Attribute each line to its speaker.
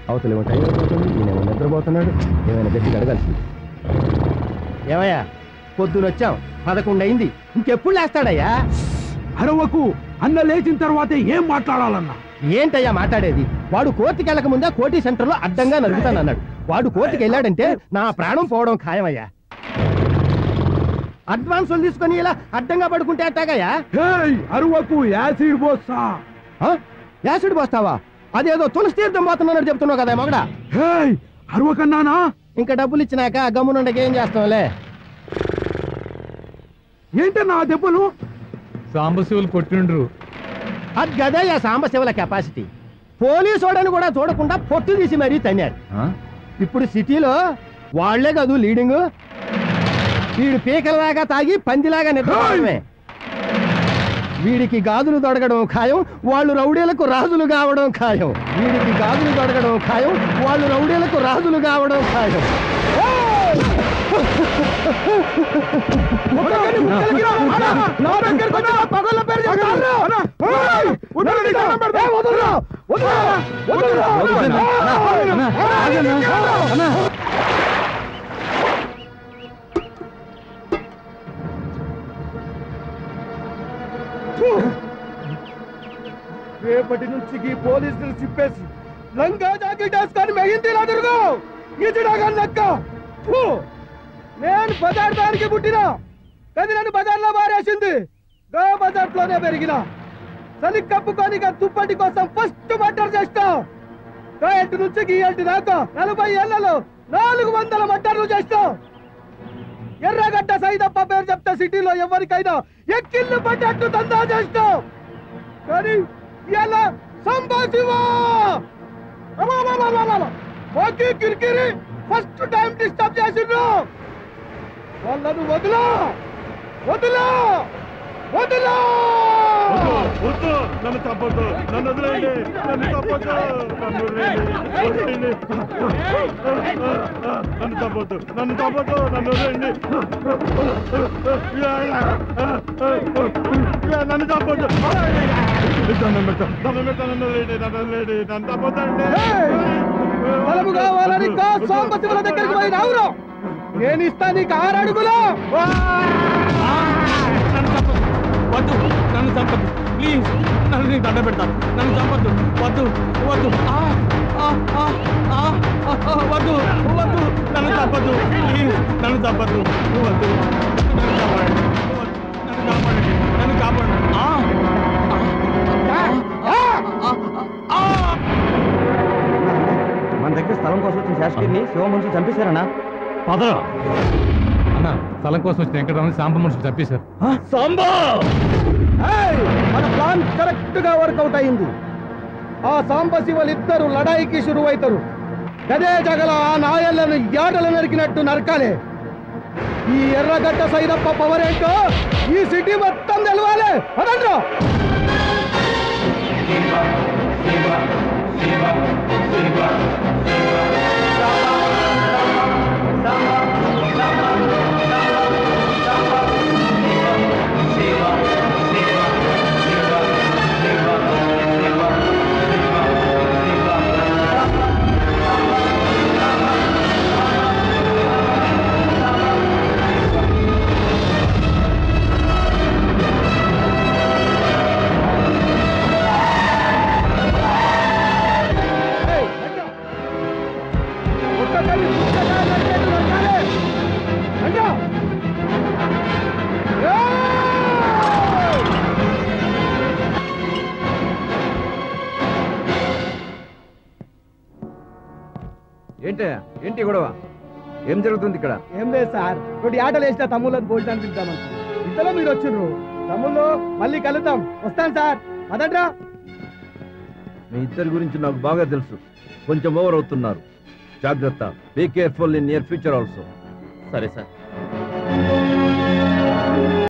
Speaker 1: అవతలేమో time అయిపోతుంది ఈయనేమో నిద్రపోతున్నాడు ఏమైనా గట్టి అడగాల్సింది ఏమయ్యా పొద్దున వచ్చాం పదకొండు అయింది ఇంకెప్పుడు లేస్తాడయ్యా
Speaker 2: అరవకు అన్న లేచిన తర్వాతే ఏం మాట్లాడాలన్నా
Speaker 1: ఏంటయ్యా మాట్లాడేది వాడు కోర్టుకి వెళ్ళక ముందే కోటి సెంటర్లో అడ్డంగా నరుగుతానన్నాడు వాడు కోర్టుకి వెళ్ళాడంటే నా ప్రాణం పోవడం ఖాయమయ్యా అడ్వాన్స్ తీసుకొని ఇలా అడ్డంగా పడుకుంటే అట్టాగయ్యా
Speaker 2: హేయ్ అరవకు యాసిడ్ పోస్తా
Speaker 1: ఆ? యాసిడ్ పోస్తావా అదేదో తులసి తీర్థం పోతున్నానని చెప్తున్నావు కదా మగడా
Speaker 2: హేయ్ అరవకన్నానా
Speaker 1: ఇంకా డబ్బులు ఇచ్చినాక గమ్మునుండకి ఏం చేస్తాంలే
Speaker 2: ఏంటన్నా ఆ దెబ్బలు
Speaker 3: సాంబశివులు కొట్టిండ్రు
Speaker 1: అది గదయ్యా సాంబశివుల కెపాసిటీ పోలీసు వాడని కూడా చూడకుండా పొట్టు తీసి మరీ తన్నారు ఇప్పుడు సిటీలో వాళ్లే కదూ లీడింగ్ వీడు పీకలలాగా తాగి పందిలాగా నిద్రపోవడమే వీడికి గాజులు తొడగడం ఖాయం వాళ్ళు రౌడీలకు రాజులు కావడం ఖాయం వీడికి గాజులు తొడగడం ఖాయం వాళ్ళు రౌడీలకు రాజులు కావడం ఖాయం నా దగ్గరకు వచ్చి నా పగళ్ళ పేరు చెప్తారు. ఏయ్! ఏయ్, వదలరా! వదలరా! వదలరా! రేపటి నుంచి ఈ పోలీసులు చిప్పేసి లంగా జాకెట్ వేసుకొని మెగింతీలా తిరుగు ఇటుడాగా లెక్క ఫు! నేను బజార్ దానికి పుట్టినా కానీ నన్ను బజార్లో మారేసింది గా బజార్లోనే పెరిగిన చలి కప్పుకొని ఇక దుప్పటి కోసం ఫస్ట్ మర్డర్ చేస్తా గా ఇంటి నుంచి ఈ ఇంటి దాకా నలభై ఏళ్లలో నాలుగు వందల మర్డర్లు చేస్తా ఎర్రగడ్డ సైదప్ప పేరు చెప్తే సిటీలో ఎవరికైనా ఎక్కిళ్ళు పడ్డట్టు దందా చేస్తా కానీ ఇలా సంభాషివా ఓకే కిరికిరి ఫస్ట్ టైం డిస్టర్బ్ చేసిండ్రు వాళ్ళను వదిలా వదిలా వదిలా
Speaker 4: వద్దు నన్ను తప్పొద్దు నన్ను వదిలేయండి నన్ను తప్పొద్దు నన్ను వదిలేయండి నన్ను తప్పొద్దు నన్ను తప్పొద్దు నన్ను వదిలేయండి నన్ను తప్పొద్దు దండం పెట్టు దండం పెట్టు నన్ను వదిలేయండి నన్ను వదిలేయండి నన్ను తప్పొద్దండి
Speaker 1: బలము కావాలని కా సాంబశివుల దగ్గరికి పోయి రావురు నేను ఇస్తా నీకు ఆరు అడుగులు
Speaker 3: వద్దు నన్ను చంపద్దు ప్లీజ్ నన్ను నీకు దండ పెడతాను నన్ను చంపద్దు వద్దు వద్దు ఆ, ఆ, ఆ, ఆ, ఆ, ఆ, వద్దు వద్దు నన్ను చంపద్దు ప్లీజ్ నన్ను చంపద్దు వద్దు నన్ను కాపాడండి వద్దు, నన్ను కాపాడండి నన్ను కాపాడండి ఆ, ఆ, ఆ, ఆ, ఆ, ఆ.
Speaker 1: మన దగ్గర స్థలం కోసం వచ్చిన శాస్త్రిని శివ మనుషులు చంపేశారనా
Speaker 3: పదరా అన్న స్థలం కోసం వచ్చిన వెంకటరామని సాంబ మనుషులు చంపేశారు
Speaker 1: మన ప్లాన్ కరెక్ట్ గా వర్కౌట్ అయింది ఆ సాంబశివులు ఇద్దరు లడాయికి షురువైతారు గదే జగల ఆ నాయళ్లను యాటలు నరికినట్టు నరకాలే ఈ ఎర్రగడ్డ సైదప్ప పవర్ ఏంటో ఈ సిటీ మొత్తం తెలవాలి పదండ్రా ఒక్కొక్కరిని పుస్తకాలు నరికేట్టు నరకాలి. రండ్రా. ఏయ్!
Speaker 2: ఏంటే ఏంటి గొడవ ఏం జరుగుతుంది ఇక్కడ
Speaker 1: ఏం లేదు సార్ ఒకటి ఆటలు వేసిన తమ్ముళ్ళని భోజనానికి పిలుద్దామని ఇంతలో మీరు వచ్చిండ్రు తమ్ముళ్ళు మళ్ళీ కలుద్దాం వస్తాను సార్ అదండ్రా
Speaker 2: మీ ఇద్దరి గురించి నాకు బాగా తెలుసు కొంచెం ఓవర్ అవుతున్నారు జాగ్రత్త be careful in near future also
Speaker 5: సరే సార్